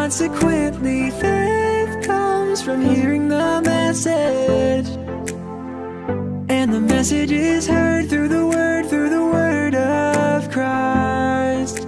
Consequently, faith comes from hearing the message. And the message is heard through the word, through the word of Christ.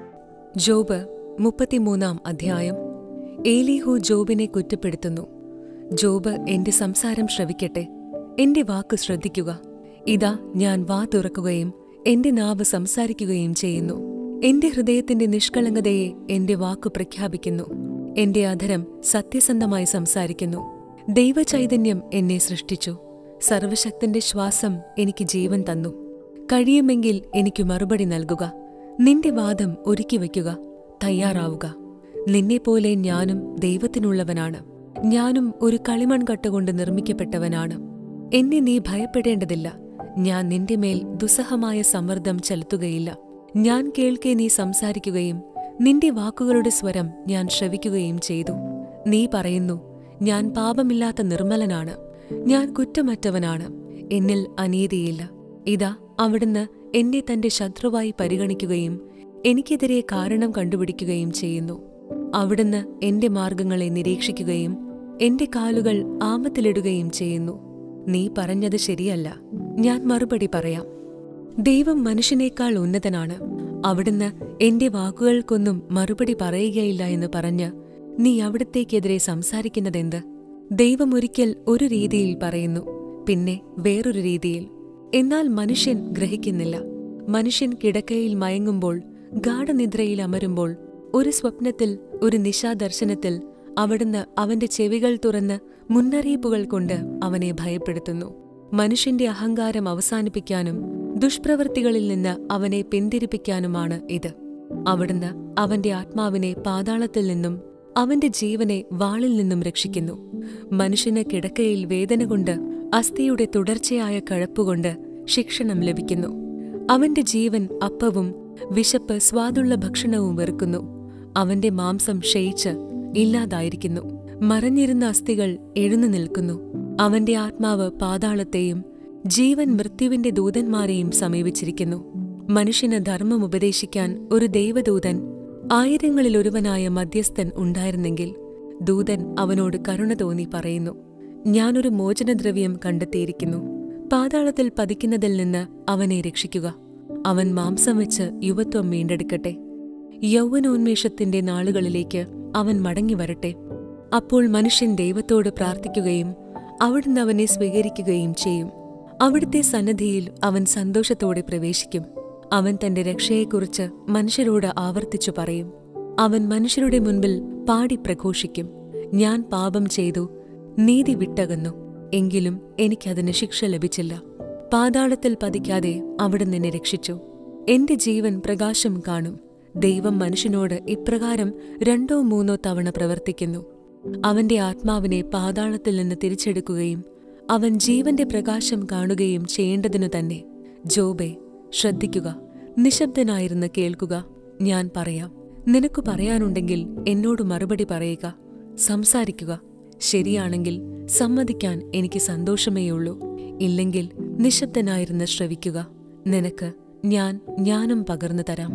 Job മുപ്പത്തിമൂന്നാം അധ്യായം ഏലീഹു ജോബിനെ കുറ്റപ്പെടുത്തുന്നു job എന്റെ സംസാരം ശ്രവിക്കട്ടെ എന്റെ വാക്ക് ശ്രദ്ധിക്കുക ഇതാ ഞാൻ വാ തുറക്കുകയും എന്റെ നാവ് സംസാരിക്കുകയും ചെയ്യുന്നു എന്റെ ഹൃദയത്തിന്റെ നിഷ്കളങ്കതയെ എന്റെ വാക്ക് പ്രഖ്യാപിക്കുന്നു എന്റെ അധരം സത്യസന്ധമായി സംസാരിക്കുന്നു ദൈവചൈതന്യം എന്നെ സൃഷ്ടിച്ചു സർവശക്തന്റെ ശ്വാസം എനിക്ക് ജീവൻ തന്നു കഴിയുമെങ്കിൽ എനിക്ക് മറുപടി നൽകുക നിന്റെ വാദം ഒരുക്കി വയ്ക്കുക തയ്യാറാവുക നിന്നെപ്പോലെ ഞാനും ദൈവത്തിനുള്ളവനാണ് ഞാനും ഒരു കളിമൺ കട്ടുകൊണ്ട് നിർമ്മിക്കപ്പെട്ടവനാണ് എന്നെ നീ ഭയപ്പെടേണ്ടതില്ല ഞാൻ നിന്റെ മേൽ ദുസ്സഹമായ സമ്മർദ്ദം ചെലുത്തുകയില്ല ഞാൻ കേൾക്കെ നീ സംസാരിക്കുകയും നിന്റെ വാക്കുകളുടെ സ്വരം ഞാൻ ശ്രവിക്കുകയും ചെയ്തു നീ പറയുന്നു ഞാൻ പാപമില്ലാത്ത നിർമ്മലനാണ് ഞാൻ കുറ്റമറ്റവനാണ് എന്നിൽ അനീതിയില്ല ഇതാ അവിടുന്ന് എന്നെ തന്റെ ശത്രുവായി പരിഗണിക്കുകയും എനിക്കെതിരെ കാരണം കണ്ടുപിടിക്കുകയും ചെയ്യുന്നു അവിടുന്ന് എന്റെ മാർഗങ്ങളെ നിരീക്ഷിക്കുകയും എന്റെ കാലുകൾ ആമത്തിലിടുകയും ചെയ്യുന്നു നീ പറഞ്ഞത് ശരിയല്ല ഞാൻ മറുപടി പറയാം ദൈവം മനുഷ്യനേക്കാൾ ഉന്നതനാണ് അവിടുന്ന് എന്റെ വാക്കുകൾക്കൊന്നും മറുപടി പറയുകയില്ല എന്ന് പറഞ്ഞ് നീ അവിടത്തേക്കെതിരെ സംസാരിക്കുന്നതെന്ത് ദൈവം ഒരിക്കൽ ഒരു രീതിയിൽ പറയുന്നു പിന്നെ വേറൊരു രീതിയിൽ എന്നാൽ മനുഷ്യൻ ഗ്രഹിക്കുന്നില്ല മനുഷ്യൻ കിടക്കയിൽ മയങ്ങുമ്പോൾ ഗാഠനിദ്രയിൽ അമരുമ്പോൾ ഒരു സ്വപ്നത്തിൽ ഒരു നിശാദർശനത്തിൽ അവിടുന്ന് അവന്റെ ചെവികൾ തുറന്ന് മുന്നറിയിപ്പുകൾ കൊണ്ട് അവനെ ഭയപ്പെടുത്തുന്നു മനുഷ്യന്റെ അഹങ്കാരം അവസാനിപ്പിക്കാനും ദുഷ്പ്രവൃത്തികളിൽ നിന്ന് അവനെ പിന്തിരിപ്പിക്കാനുമാണ് ഇത് അവിടുന്ന് അവന്റെ ആത്മാവിനെ പാതാളത്തിൽ നിന്നും അവന്റെ ജീവനെ വാളിൽ നിന്നും രക്ഷിക്കുന്നു മനുഷ്യന് കിടക്കയിൽ വേദന കൊണ്ട് അസ്ഥിയുടെ തുടർച്ചയായ കഴപ്പുകൊണ്ട് ശിക്ഷണം ലഭിക്കുന്നു അവന്റെ ജീവൻ അപ്പവും വിശപ്പ് സ്വാദുള്ള ഭക്ഷണവും വെറുക്കുന്നു അവന്റെ മാംസം ക്ഷയിച്ച് ഇല്ലാതായിരിക്കുന്നു മറഞ്ഞിരുന്ന അസ്ഥികൾ എഴുന്നു നിൽക്കുന്നു അവന്റെ ആത്മാവ് പാതാളത്തെയും ജീവൻ മൃത്യുവിന്റെ ദൂതന്മാരെയും സമീപിച്ചിരിക്കുന്നു മനുഷ്യന് ധർമ്മം ഉപദേശിക്കാൻ ഒരു ദൈവദൂതൻ ആയിരങ്ങളിലൊരുവനായ മധ്യസ്ഥൻ ഉണ്ടായിരുന്നെങ്കിൽ ദൂതൻ അവനോട് കരുണ തോന്നി പറയുന്നു ഞാനൊരു മോചനദ്രവ്യം കണ്ടെത്തിയിരിക്കുന്നു പാതാളത്തിൽ പതിക്കുന്നതിൽ നിന്ന് അവനെ രക്ഷിക്കുക അവൻ മാംസം വെച്ച് യുവത്വം വീണ്ടെടുക്കട്ടെ യൗവനോന്മേഷത്തിന്റെ നാളുകളിലേക്ക് അവൻ മടങ്ങി വരട്ടെ അപ്പോൾ മനുഷ്യൻ ദൈവത്തോട് പ്രാർത്ഥിക്കുകയും അവിടുന്ന് അവനെ സ്വീകരിക്കുകയും ചെയ്യും അവിടുത്തെ സന്നദ്ധിയിൽ അവൻ സന്തോഷത്തോടെ പ്രവേശിക്കും അവൻ തന്റെ രക്ഷയെക്കുറിച്ച് മനുഷ്യരോട് ആവർത്തിച്ചു പറയും അവൻ മനുഷ്യരുടെ മുൻപിൽ പാടി പ്രഘോഷിക്കും ഞാൻ പാപം ചെയ്തു നീതി വിട്ടകന്നു എങ്കിലും എനിക്കതിന് ശിക്ഷ ലഭിച്ചില്ല പാതാളത്തിൽ പതിക്കാതെ അവിടുന്ന് എന്നെ രക്ഷിച്ചു എന്റെ ജീവൻ പ്രകാശം കാണും ദൈവം മനുഷ്യനോട് ഇപ്രകാരം രണ്ടോ മൂന്നോ തവണ പ്രവർത്തിക്കുന്നു അവന്റെ ആത്മാവിനെ പാതാളത്തിൽ നിന്ന് തിരിച്ചെടുക്കുകയും അവൻ ജീവന്റെ പ്രകാശം കാണുകയും ചെയ്യേണ്ടതിനു തന്നെ ജോബെ ശ്രദ്ധിക്കുക നിശബ്ദനായിരുന്ന് കേൾക്കുക ഞാൻ പറയാം നിനക്ക് പറയാനുണ്ടെങ്കിൽ എന്നോട് മറുപടി പറയുക സംസാരിക്കുക ശരിയാണെങ്കിൽ സമ്മതിക്കാൻ എനിക്ക് സന്തോഷമേയുള്ളൂ ഇല്ലെങ്കിൽ നിശബ്ദനായിരുന്ന് ശ്രവിക്കുക നിനക്ക് ഞാൻ ജ്ഞാനം പകർന്നു തരാം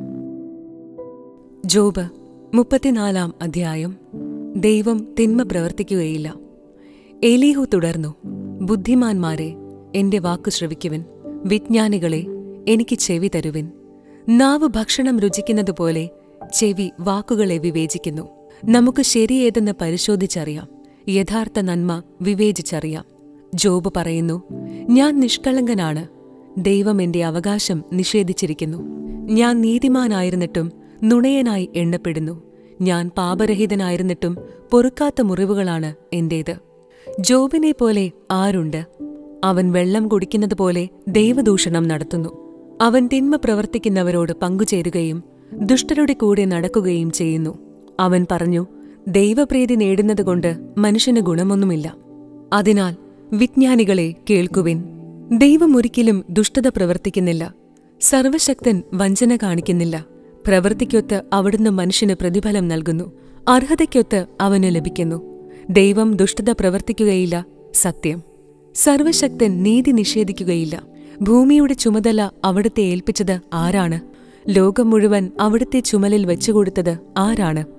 ജോബ് മുപ്പത്തിനാലാം അധ്യായം ദൈവം തിന്മ പ്രവർത്തിക്കുകയില്ല എലീഹു തുടർന്നു ബുദ്ധിമാന്മാരെ എന്റെ വാക്കു ശ്രവിക്കുവിൻ വിജ്ഞാനികളെ എനിക്ക് ചെവി തരുവിൻ നാവ് ഭക്ഷണം രുചിക്കുന്നതുപോലെ ചെവി വാക്കുകളെ വിവേചിക്കുന്നു നമുക്ക് ശരിയേതെന്ന് പരിശോധിച്ചറിയാം യഥാർത്ഥ നന്മ വിവേചിച്ചറിയാം ജോബ് പറയുന്നു ഞാൻ നിഷ്കളങ്കനാണ് ദൈവം എന്റെ അവകാശം നിഷേധിച്ചിരിക്കുന്നു ഞാൻ നീതിമാനായിരുന്നിട്ടും നുണയനായി എണ്ണപ്പെടുന്നു ഞാൻ പാപരഹിതനായിരുന്നിട്ടും പൊറുക്കാത്ത മുറിവുകളാണ് എന്റേത് ജോബിനെ പോലെ ആരുണ്ട് അവൻ വെള്ളം കുടിക്കുന്നത് പോലെ ദൈവദൂഷണം നടത്തുന്നു അവൻ തിന്മ പ്രവർത്തിക്കുന്നവരോട് പങ്കുചേരുകയും ദുഷ്ടരുടെ കൂടെ നടക്കുകയും ചെയ്യുന്നു അവൻ പറഞ്ഞു ദൈവപ്രീതി നേടുന്നതുകൊണ്ട് മനുഷ്യന് ഗുണമൊന്നുമില്ല അതിനാൽ വിജ്ഞാനികളെ കേൾക്കുവിൻ ദൈവം ഒരിക്കലും ദുഷ്ടത പ്രവർത്തിക്കുന്നില്ല സർവശക്തൻ വഞ്ചന കാണിക്കുന്നില്ല പ്രവൃത്തിക്കൊത്ത് അവിടുന്ന് മനുഷ്യന് പ്രതിഫലം നൽകുന്നു അർഹതയ്ക്കൊത്ത് അവന് ലഭിക്കുന്നു ദൈവം ദുഷ്ടത പ്രവർത്തിക്കുകയില്ല സത്യം സർവശക്തൻ നീതി നിഷേധിക്കുകയില്ല ഭൂമിയുടെ ചുമതല അവിടുത്തെ ഏൽപ്പിച്ചത് ആരാണ് ലോകം മുഴുവൻ അവിടുത്തെ ചുമലിൽ വെച്ചുകൊടുത്തത് ആരാണ്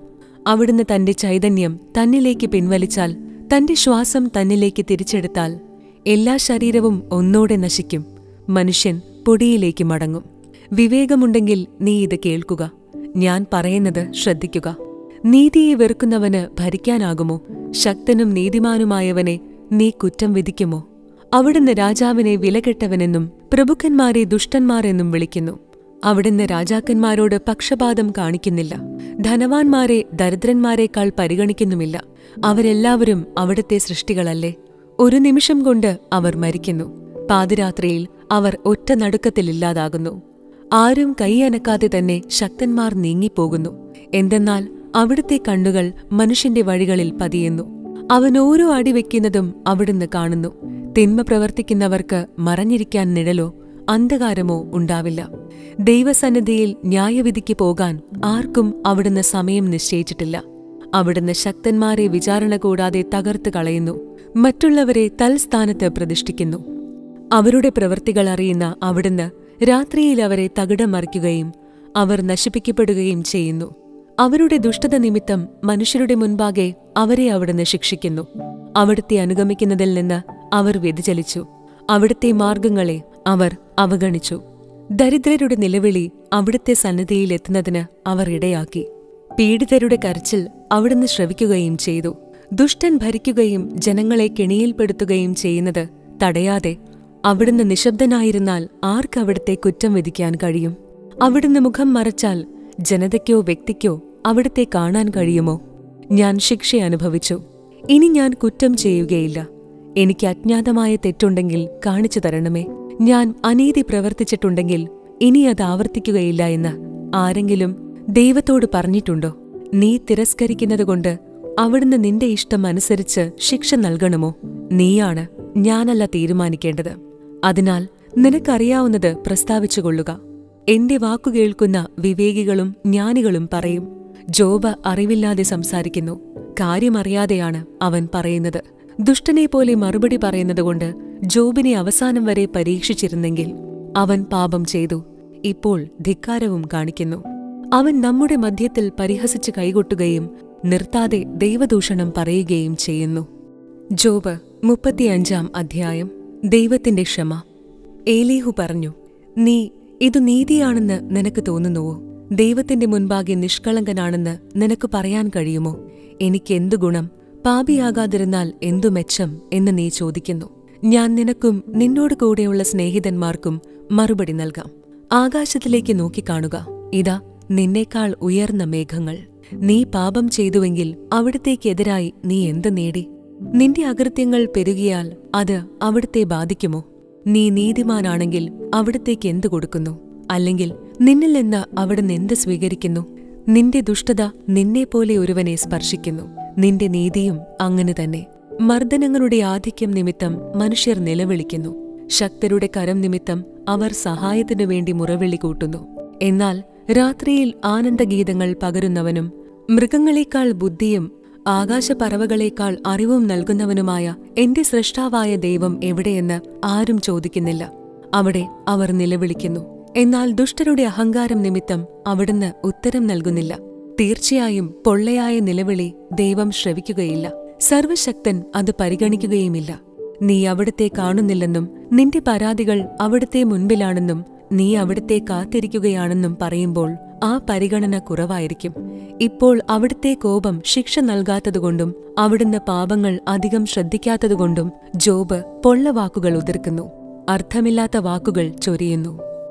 അവിടുന്ന് തന്റെ ചൈതന്യം തന്നിലേക്ക് പിൻവലിച്ചാൽ തന്റെ ശ്വാസം തന്നിലേക്ക് തിരിച്ചെടുത്താൽ എല്ലാ ശരീരവും ഒന്നോടെ നശിക്കും മനുഷ്യൻ പൊടിയിലേക്ക് മടങ്ങും വിവേകമുണ്ടെങ്കിൽ നീ ഇത് കേൾക്കുക ഞാൻ പറയുന്നത് ശ്രദ്ധിക്കുക നീതിയെ വെറുക്കുന്നവന് ഭരിക്കാനാകുമോ ശക്തനും നീതിമാനുമായവനെ നീ കുറ്റം വിധിക്കുമോ അവിടുന്ന് രാജാവിനെ വിലകെട്ടവനെന്നും പ്രഭുക്കന്മാരെ ദുഷ്ടന്മാരെന്നും വിളിക്കുന്നു അവിടുന്ന് രാജാക്കന്മാരോട് പക്ഷപാതം കാണിക്കുന്നില്ല ധനവാന്മാരെ ദരിദ്രന്മാരെക്കാൾ പരിഗണിക്കുന്നുമില്ല അവരെല്ലാവരും അവിടുത്തെ സൃഷ്ടികളല്ലേ ഒരു നിമിഷം കൊണ്ട് അവർ മരിക്കുന്നു പാതിരാത്രിയിൽ അവർ ഒറ്റ നടുക്കത്തിലില്ലാതാകുന്നു ആരും കൈയനക്കാതെ തന്നെ ശക്തന്മാർ നീങ്ങിപ്പോകുന്നു എന്തെന്നാൽ അവിടുത്തെ കണ്ണുകൾ മനുഷ്യന്റെ വഴികളിൽ പതിയുന്നു അവൻ ഓരോ അടി വെക്കുന്നതും അവിടുന്ന് കാണുന്നു തിന്മ പ്രവർത്തിക്കുന്നവർക്ക് മറഞ്ഞിരിക്കാൻ നിഴലോ അന്ധകാരമോ ഉണ്ടാവില്ല ദൈവസന്നിധിയിൽ ന്യായവിധിക്ക് പോകാൻ ആർക്കും അവിടുന്ന് സമയം നിശ്ചയിച്ചിട്ടില്ല അവിടുന്ന് ശക്തന്മാരെ വിചാരണ കൂടാതെ തകർത്ത് കളയുന്നു മറ്റുള്ളവരെ തൽസ്ഥാനത്ത് പ്രതിഷ്ഠിക്കുന്നു അവരുടെ പ്രവൃത്തികൾ അറിയുന്ന അവിടുന്ന് രാത്രിയിൽ അവരെ തകിടം മറിക്കുകയും അവർ നശിപ്പിക്കപ്പെടുകയും ചെയ്യുന്നു അവരുടെ ദുഷ്ടത നിമിത്തം മനുഷ്യരുടെ മുൻപാകെ അവരെ അവിടുന്ന് ശിക്ഷിക്കുന്നു അവിടുത്തെ അനുഗമിക്കുന്നതിൽ നിന്ന് അവർ വ്യതിചലിച്ചു അവിടുത്തെ മാർഗങ്ങളെ അവർ അവഗണിച്ചു ദരിദ്രരുടെ നിലവിളി അവിടുത്തെ സന്നിധിയിൽ എത്തുന്നതിന് അവർ ഇടയാക്കി പീഡിതരുടെ കരച്ചിൽ അവിടുന്ന് ശ്രവിക്കുകയും ചെയ്തു ദുഷ്ടൻ ഭരിക്കുകയും ജനങ്ങളെ കെണിയിൽപ്പെടുത്തുകയും ചെയ്യുന്നത് തടയാതെ അവിടുന്ന് നിശബ്ദനായിരുന്നാൽ ആർക്ക് അവിടുത്തെ കുറ്റം വിധിക്കാൻ കഴിയും അവിടുന്ന് മുഖം മറച്ചാൽ ജനതയ്ക്കോ വ്യക്തിക്കോ അവിടുത്തെ കാണാൻ കഴിയുമോ ഞാൻ ശിക്ഷ അനുഭവിച്ചു ഇനി ഞാൻ കുറ്റം ചെയ്യുകയില്ല എനിക്ക് അജ്ഞാതമായ തെറ്റുണ്ടെങ്കിൽ കാണിച്ചു തരണമേ ഞാൻ അനീതി പ്രവർത്തിച്ചിട്ടുണ്ടെങ്കിൽ ഇനി അത് ആവർത്തിക്കുകയില്ല എന്ന് ആരെങ്കിലും ദൈവത്തോട് പറഞ്ഞിട്ടുണ്ടോ നീ തിരസ്കരിക്കുന്നതുകൊണ്ട് അവിടുന്ന് നിന്റെ ഇഷ്ടം അനുസരിച്ച് ശിക്ഷ നൽകണമോ നീയാണ് ഞാനല്ല തീരുമാനിക്കേണ്ടത് അതിനാൽ നിനക്കറിയാവുന്നത് പ്രസ്താവിച്ചുകൊള്ളുക എന്റെ വാക്കു കേൾക്കുന്ന വിവേകികളും ജ്ഞാനികളും പറയും ജോബ് അറിവില്ലാതെ സംസാരിക്കുന്നു കാര്യമറിയാതെയാണ് അവൻ പറയുന്നത് ദുഷ്ടനെ പോലെ മറുപടി പറയുന്നതുകൊണ്ട് ജോബിനെ അവസാനം വരെ പരീക്ഷിച്ചിരുന്നെങ്കിൽ അവൻ പാപം ചെയ്തു ഇപ്പോൾ ധിക്കാരവും കാണിക്കുന്നു അവൻ നമ്മുടെ മധ്യത്തിൽ പരിഹസിച്ച് കൈകൊട്ടുകയും നിർത്താതെ ദൈവദൂഷണം പറയുകയും ചെയ്യുന്നു ജോബ് മുപ്പത്തിയഞ്ചാം അധ്യായം ദൈവത്തിന്റെ ക്ഷമ ഏലീഹു പറഞ്ഞു നീ ഇതു നീതിയാണെന്ന് നിനക്ക് തോന്നുന്നുവോ ദൈവത്തിന്റെ മുൻപാകെ നിഷ്കളങ്കനാണെന്ന് നിനക്ക് പറയാൻ കഴിയുമോ എനിക്കെന്തു ഗുണം പാപിയാകാതിരുന്നാൽ എന്തു മെച്ചം എന്ന് നീ ചോദിക്കുന്നു ഞാൻ നിനക്കും നിന്നോട് കൂടെയുള്ള സ്നേഹിതന്മാർക്കും മറുപടി നൽകാം ആകാശത്തിലേക്ക് നോക്കിക്കാണുക ഇതാ നിന്നേക്കാൾ ഉയർന്ന മേഘങ്ങൾ നീ പാപം ചെയ്തുവെങ്കിൽ അവിടത്തേക്കെതിരായി നീ എന്ത് നേടി നിന്റെ അകൃത്യങ്ങൾ പെരുകിയാൽ അത് അവിടുത്തെ ബാധിക്കുമോ നീ നീതിമാനാണെങ്കിൽ അവിടത്തേക്ക് എന്തു കൊടുക്കുന്നു അല്ലെങ്കിൽ നിന്നിൽ നിന്ന് അവിടുന്ന് എന്ത് സ്വീകരിക്കുന്നു നിന്റെ ദുഷ്ടത നിന്നെപ്പോലെ ഒരുവനെ സ്പർശിക്കുന്നു നിന്റെ നീതിയും അങ്ങനെ തന്നെ മർദ്ദനങ്ങളുടെ ആധിക്യം നിമിത്തം മനുഷ്യർ നിലവിളിക്കുന്നു ശക്തരുടെ കരം നിമിത്തം അവർ സഹായത്തിനു വേണ്ടി മുറവിളി കൂട്ടുന്നു എന്നാൽ രാത്രിയിൽ ആനന്ദഗീതങ്ങൾ പകരുന്നവനും മൃഗങ്ങളെക്കാൾ ബുദ്ധിയും ആകാശപറവകളേക്കാൾ അറിവും നൽകുന്നവനുമായ എന്റെ സൃഷ്ടാവായ ദൈവം എവിടെയെന്ന് ആരും ചോദിക്കുന്നില്ല അവിടെ അവർ നിലവിളിക്കുന്നു എന്നാൽ ദുഷ്ടരുടെ അഹങ്കാരം നിമിത്തം അവിടുന്ന് ഉത്തരം നൽകുന്നില്ല തീർച്ചയായും പൊള്ളയായ നിലവിളി ദൈവം ശ്രവിക്കുകയില്ല സർവശക്തൻ അത് പരിഗണിക്കുകയുമില്ല നീ അവിടുത്തെ കാണുന്നില്ലെന്നും നിന്റെ പരാതികൾ അവിടുത്തെ മുൻപിലാണെന്നും നീ അവിടുത്തെ കാത്തിരിക്കുകയാണെന്നും പറയുമ്പോൾ ആ പരിഗണന കുറവായിരിക്കും ഇപ്പോൾ അവിടുത്തെ കോപം ശിക്ഷ നൽകാത്തതുകൊണ്ടും അവിടുന്ന് പാപങ്ങൾ അധികം ശ്രദ്ധിക്കാത്തതുകൊണ്ടും ജോബ് പൊള്ളവാക്കുകൾ ഉതിർക്കുന്നു അർത്ഥമില്ലാത്ത വാക്കുകൾ ചൊരിയുന്നു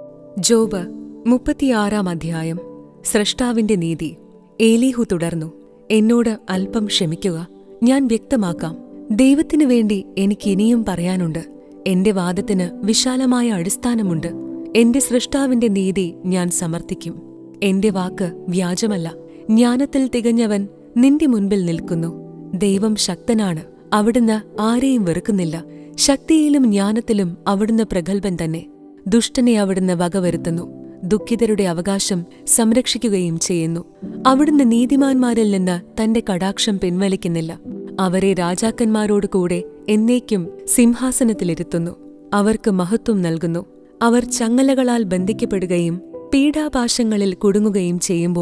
ജോബ് മുപ്പത്തിയാറാം അധ്യായം സ്രഷ്ടാവിന്റെ നീതി ഏലീഹു തുടർന്നു എന്നോട് അല്പം ക്ഷമിക്കുക ഞാൻ വ്യക്തമാക്കാം ദൈവത്തിനു വേണ്ടി എനിക്ക് ഇനിയും പറയാനുണ്ട് എന്റെ വാദത്തിന് വിശാലമായ അടിസ്ഥാനമുണ്ട് എന്റെ സൃഷ്ടാവിന്റെ നീതി ഞാൻ സമർത്ഥിക്കും എന്റെ വാക്ക് വ്യാജമല്ല ജ്ഞാനത്തിൽ തികഞ്ഞവൻ നിന്റെ മുൻപിൽ നിൽക്കുന്നു ദൈവം ശക്തനാണ് അവിടുന്ന് ആരെയും വെറുക്കുന്നില്ല ശക്തിയിലും ജ്ഞാനത്തിലും അവിടുന്ന് പ്രഗത്ഭൻ തന്നെ ദുഷ്ടനെ അവിടുന്ന് വകവരുത്തുന്നു ദുഃഖിതരുടെ അവകാശം സംരക്ഷിക്കുകയും ചെയ്യുന്നു അവിടുന്ന് നീതിമാന്മാരിൽ നിന്ന് തന്റെ കടാക്ഷം പിൻവലിക്കുന്നില്ല അവരെ രാജാക്കന്മാരോട് കൂടെ എന്നേക്കും സിംഹാസനത്തിലിരുത്തുന്നു അവർക്ക് മഹത്വം നൽകുന്നു അവർ ചങ്ങലകളാൽ ബന്ധിക്കപ്പെടുകയും പീഡാപാശങ്ങളിൽ കുടുങ്ങുകയും ചെയ്യുമ്പോൾ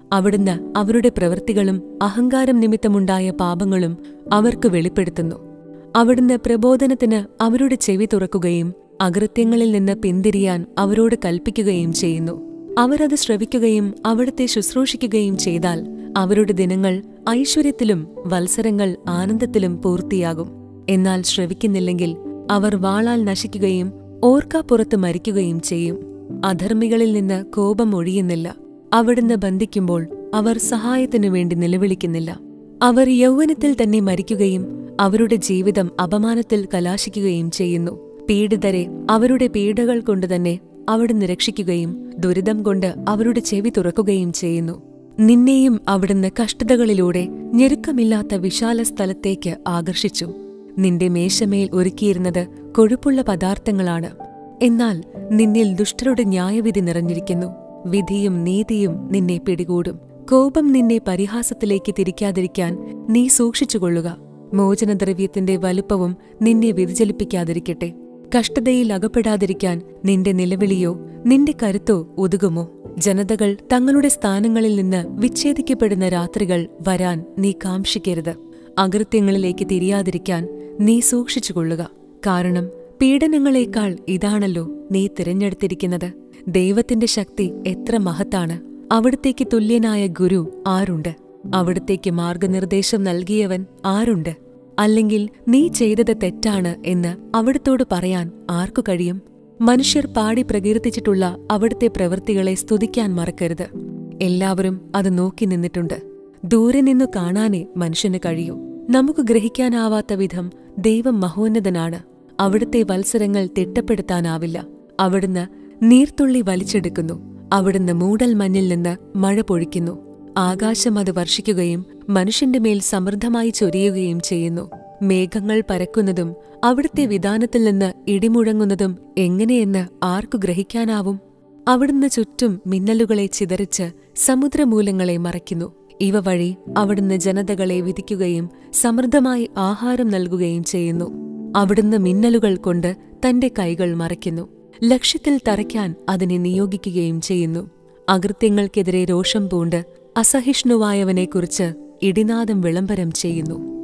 അവിടുന്ന് അവരുടെ പ്രവൃത്തികളും അഹങ്കാരം നിമിത്തമുണ്ടായ പാപങ്ങളും അവർക്ക് വെളിപ്പെടുത്തുന്നു അവിടുന്ന് പ്രബോധനത്തിന് അവരുടെ ചെവി തുറക്കുകയും അകൃത്യങ്ങളിൽ നിന്ന് പിന്തിരിയാൻ അവരോട് കൽപ്പിക്കുകയും ചെയ്യുന്നു അവരത് ശ്രവിക്കുകയും അവിടുത്തെ ശുശ്രൂഷിക്കുകയും ചെയ്താൽ അവരുടെ ദിനങ്ങൾ ഐശ്വര്യത്തിലും വത്സരങ്ങൾ ആനന്ദത്തിലും പൂർത്തിയാകും എന്നാൽ ശ്രവിക്കുന്നില്ലെങ്കിൽ അവർ വാളാൽ നശിക്കുകയും ഓർക്കാപ്പുറത്ത് മരിക്കുകയും ചെയ്യും അധർമ്മികളിൽ നിന്ന് കോപം ഒഴിയുന്നില്ല അവിടുന്ന് ബന്ധിക്കുമ്പോൾ അവർ സഹായത്തിനു വേണ്ടി നിലവിളിക്കുന്നില്ല അവർ യൗവനത്തിൽ തന്നെ മരിക്കുകയും അവരുടെ ജീവിതം അപമാനത്തിൽ കലാശിക്കുകയും ചെയ്യുന്നു പീഡിതരെ അവരുടെ പീഡകൾ കൊണ്ട് തന്നെ അവിടുന്ന് രക്ഷിക്കുകയും ദുരിതം കൊണ്ട് അവരുടെ ചെവി തുറക്കുകയും ചെയ്യുന്നു നിന്നെയും അവിടുന്ന് കഷ്ടതകളിലൂടെ ഞെരുക്കമില്ലാത്ത വിശാല സ്ഥലത്തേക്ക് ആകർഷിച്ചു നിന്റെ മേശമേൽ ഒരുക്കിയിരുന്നത് കൊഴുപ്പുള്ള പദാർത്ഥങ്ങളാണ് എന്നാൽ നിന്നിൽ ദുഷ്ടരുടെ ന്യായവിധി നിറഞ്ഞിരിക്കുന്നു വിധിയും നീതിയും നിന്നെ പിടികൂടും കോപം നിന്നെ പരിഹാസത്തിലേക്ക് തിരിക്കാതിരിക്കാൻ നീ സൂക്ഷിച്ചുകൊള്ളുക മോചനദ്രവ്യത്തിന്റെ വലുപ്പവും നിന്നെ വ്യതിചലിപ്പിക്കാതിരിക്കട്ടെ കഷ്ടതയിൽ അകപ്പെടാതിരിക്കാൻ നിന്റെ നിലവിളിയോ നിന്റെ കരുത്തോ ഒതുകുമോ ജനതകൾ തങ്ങളുടെ സ്ഥാനങ്ങളിൽ നിന്ന് വിച്ഛേദിക്കപ്പെടുന്ന രാത്രികൾ വരാൻ നീ കാംക്ഷിക്കരുത് അകൃത്യങ്ങളിലേക്ക് തിരിയാതിരിക്കാൻ നീ സൂക്ഷിച്ചുകൊള്ളുക കാരണം പീഡനങ്ങളേക്കാൾ ഇതാണല്ലോ നീ തിരഞ്ഞെടുത്തിരിക്കുന്നത് ദൈവത്തിന്റെ ശക്തി എത്ര മഹത്താണ് അവിടത്തേക്ക് തുല്യനായ ഗുരു ആരുണ്ട് അവിടത്തേക്ക് മാർഗനിർദ്ദേശം നൽകിയവൻ ആരുണ്ട് അല്ലെങ്കിൽ നീ ചെയ്തത് തെറ്റാണ് എന്ന് അവിടത്തോട് പറയാൻ ആർക്കു കഴിയും മനുഷ്യർ പാടി പ്രകീർത്തിച്ചിട്ടുള്ള അവിടുത്തെ പ്രവൃത്തികളെ സ്തുതിക്കാൻ മറക്കരുത് എല്ലാവരും അത് നോക്കി നിന്നിട്ടുണ്ട് ദൂരെ നിന്നു കാണാനേ മനുഷ്യന് കഴിയൂ നമുക്ക് ഗ്രഹിക്കാനാവാത്ത വിധം ദൈവം മഹോന്നതനാണ് അവിടുത്തെ വത്സരങ്ങൾ തിട്ടപ്പെടുത്താനാവില്ല അവിടുന്ന് നീർത്തുള്ളി വലിച്ചെടുക്കുന്നു അവിടുന്ന് മൂടൽ മഞ്ഞിൽ നിന്ന് മഴ പൊഴിക്കുന്നു ആകാശം അത് വർഷിക്കുകയും മനുഷ്യന്റെ മേൽ സമൃദ്ധമായി ചൊരിയുകയും ചെയ്യുന്നു മേഘങ്ങൾ പരക്കുന്നതും അവിടുത്തെ വിധാനത്തിൽ നിന്ന് ഇടിമുഴങ്ങുന്നതും എങ്ങനെയെന്ന് ആർക്കു ഗ്രഹിക്കാനാവും അവിടുന്ന് ചുറ്റും മിന്നലുകളെ ചിതറിച്ച് സമുദ്രമൂലങ്ങളെ മറയ്ക്കുന്നു ഇവ വഴി അവിടുന്ന് ജനതകളെ വിധിക്കുകയും സമൃദ്ധമായി ആഹാരം നൽകുകയും ചെയ്യുന്നു അവിടുന്ന് മിന്നലുകൾ കൊണ്ട് തന്റെ കൈകൾ മറയ്ക്കുന്നു ലക്ഷ്യത്തിൽ തറയ്ക്കാൻ അതിനെ നിയോഗിക്കുകയും ചെയ്യുന്നു അകൃത്യങ്ങൾക്കെതിരെ രോഷം പൂണ്ട് അസഹിഷ്ണുവായവനെക്കുറിച്ച് ഇടിനാദം വിളംബരം ചെയ്യുന്നു